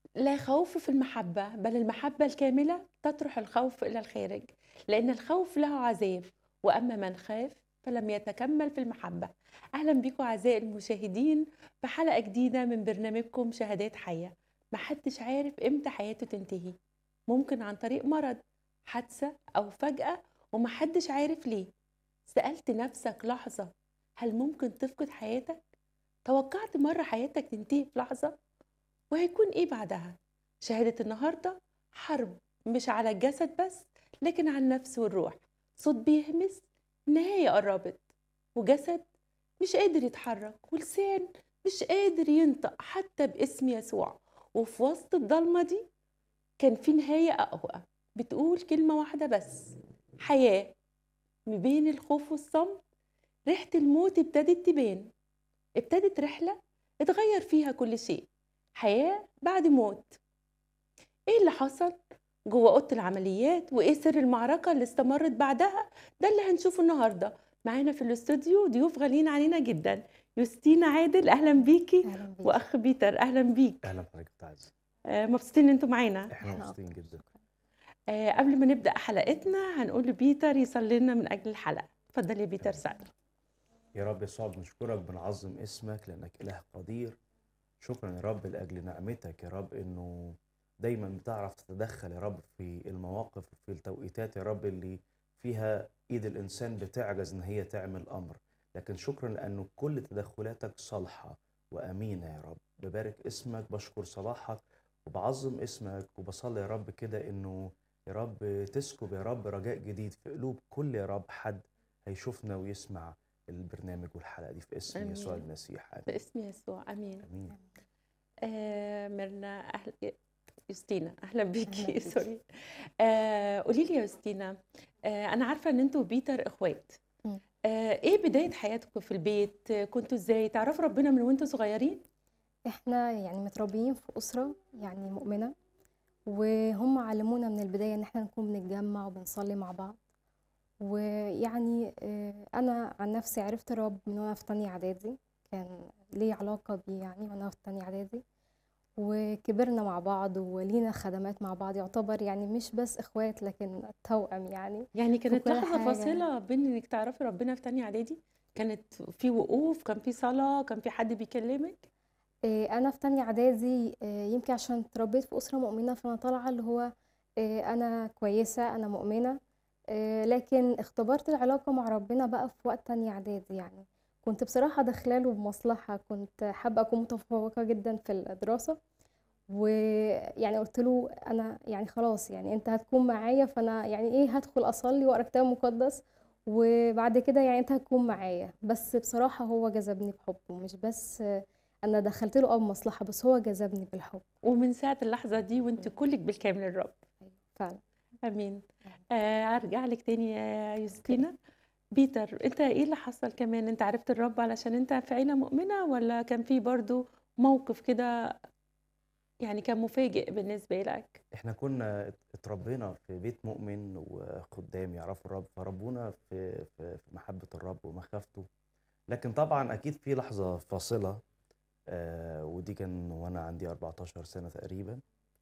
لا خوف في المحبة بل المحبة الكاملة تطرح الخوف إلى الخارج لأن الخوف له عذاب وأما من خاف فلم يتكمل في المحبة أهلا بكم أعزائي المشاهدين في حلقة جديدة من برنامجكم شهادات حية محدش عارف إمتى حياته تنتهي ممكن عن طريق مرض حادثة أو فجأة ومحدش عارف ليه سألت نفسك لحظة هل ممكن تفقد حياتك؟ توقعت مرة حياتك تنتهي في لحظة؟ وهيكون إيه بعدها؟ شهادة النهاردة حرب مش على الجسد بس لكن على النفس والروح صوت بيهمس النهاية قربت وجسد مش قادر يتحرك ولسان مش قادر ينطق حتى باسم يسوع وفي وسط الضلمة دي كان في نهاية أقوى بتقول كلمة واحدة بس حياة من بين الخوف والصمت ريحة الموت ابتدت تبان ابتدت رحلة اتغير فيها كل شيء حياة بعد موت ايه اللي حصل جوه اوضه العمليات وايه سر المعركه اللي استمرت بعدها ده اللي هنشوفه النهارده معانا في الاستوديو ضيوف غاليين علينا جدا يوستينا عادل اهلا بيكي اهلا بيك واخ بيتر اهلا بيك اهلا بحضرتك يا عز آه، مبسوطين ان انتوا معانا احنا إحنا مبسوطين أكتر. جدا آه، قبل ما نبدا حلقتنا هنقول لبيتر يصلي لنا من اجل الحلقه اتفضل يا بيتر سعد يا رب يسوع بنشكرك بنعظم اسمك لانك اله قدير شكرا يا رب لاجل نعمتك يا رب انه دايما بتعرف تتدخل يا رب في المواقف وفي التوقيتات يا رب اللي فيها ايد الانسان بتعجز ان هي تعمل امر لكن شكرا لانه كل تدخلاتك صالحه وامينه يا رب ببارك اسمك بشكر صلاحك وبعظم اسمك وبصلي يا رب كده انه يا رب تسكب يا رب رجاء جديد في قلوب كل يا رب حد هيشوفنا ويسمع البرنامج والحلقه دي في اسم آمين. يسوع المسيح آمين. باسم يسوع امين امين آه ميرنا اهل يوستينا اهلا بيكي بيكي. سوري آه قولي لي يا يوستينا آه انا عارفه ان انتوا وبيتر اخوات مم. آه ايه بدايه حياتكم في البيت آه، كنتوا ازاي تعرفوا ربنا من وانتوا صغيرين احنا يعني متربيين في أسرة يعني مؤمنة وهم علمونا من البداية ان احنا نكون بنتجمع وبنصلي مع بعض ويعني آه، انا عن نفسي عرفت الرب من وانا في تانية اعدادي كان ليه علاقة بيه يعني وانا في تانية اعدادي وكبرنا مع بعض ولينا خدمات مع بعض يعتبر يعني مش بس اخوات لكن توأم يعني يعني كانت كل لحظه حاجة. فاصله بين انك تعرفي ربنا في تانية اعدادي كانت في وقوف كان في صلاه كان في حد بيكلمك إيه، انا في تانية اعدادي إيه، يمكن عشان اتربيت في اسره مؤمنه فانا طالعه اللي هو إيه، انا كويسه انا مؤمنه إيه، لكن اختبرت العلاقه مع ربنا بقى في وقت تانية اعدادي يعني كنت بصراحه داخلاله بمصلحه كنت حابه اكون متفوقه جدا في الدراسه ويعني قلت له انا يعني خلاص يعني انت هتكون معايا فانا يعني ايه هدخل اصلي واقرا كتاب مقدس وبعد كده يعني انت هتكون معايا بس بصراحه هو جذبني بحبه مش بس انا دخلت له اه بمصلحه بس هو جذبني بالحب ومن ساعه اللحظه دي وانت كلك بالكامل الرب فعلا امين آه ارجع لك تاني يا يوستينا بيتر انت ايه اللي حصل كمان انت عرفت الرب علشان انت في عيله مؤمنه ولا كان في برضو موقف كده يعني كان مفاجئ بالنسبه لك احنا كنا ات- اتربينا في بيت مؤمن وخدام يعرفوا الرب فربونا في في في محبة الرب ومخافته لكن طبعا اكيد في لحظة فاصلة آه ودي كان وانا عندي 14 سنة تقريبا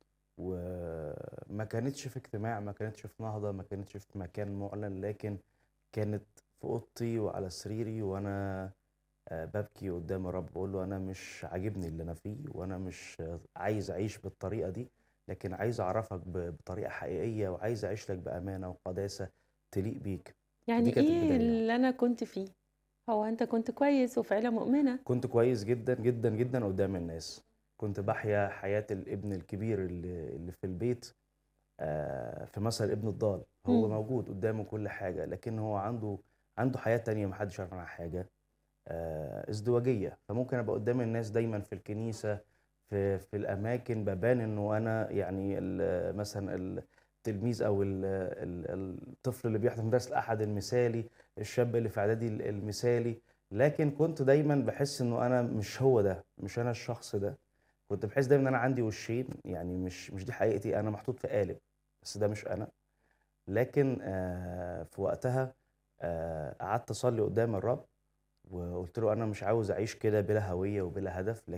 وما كانتش في اجتماع ما كانتش في نهضة ما كانتش في مكان معلن لكن كانت في اوضتي وعلى سريري وانا آه، ببكي قدام الرب بقول له انا مش عاجبني اللي انا فيه وانا مش آه، عايز اعيش بالطريقه دي لكن عايز اعرفك ب- بطريقه حقيقيه وعايز اعيش لك بامانه وقداسه تليق بيك يعني كانت ايه البداية. اللي انا كنت فيه هو انت كنت كويس وفي عيله مؤمنه كنت كويس جدا جدا جدا قدام الناس كنت بحيا حياه الابن الكبير اللي, اللي في البيت آه، في مثل ابن الضال هو مم. موجود قدامه كل حاجه لكن هو عنده عنده حياه تانية محدش يعرف عنها حاجه آه، ازدواجيه فممكن ابقى قدام الناس دايما في الكنيسه في في الاماكن ببان انه انا يعني ال- مثلا التلميذ او ال- ال- الطفل اللي بيحضر مدرسه الاحد المثالي الشاب اللي في اعدادي المثالي لكن كنت دايما بحس انه انا مش هو ده مش انا الشخص ده كنت بحس دايما ان انا عندي وشين يعني مش مش دي حقيقتي انا محطوط في قالب بس ده مش انا لكن آه، في وقتها آه، قعدت اصلي قدام الرب وقلت له انا مش عاوز اعيش كده بلا هويه وبلا هدف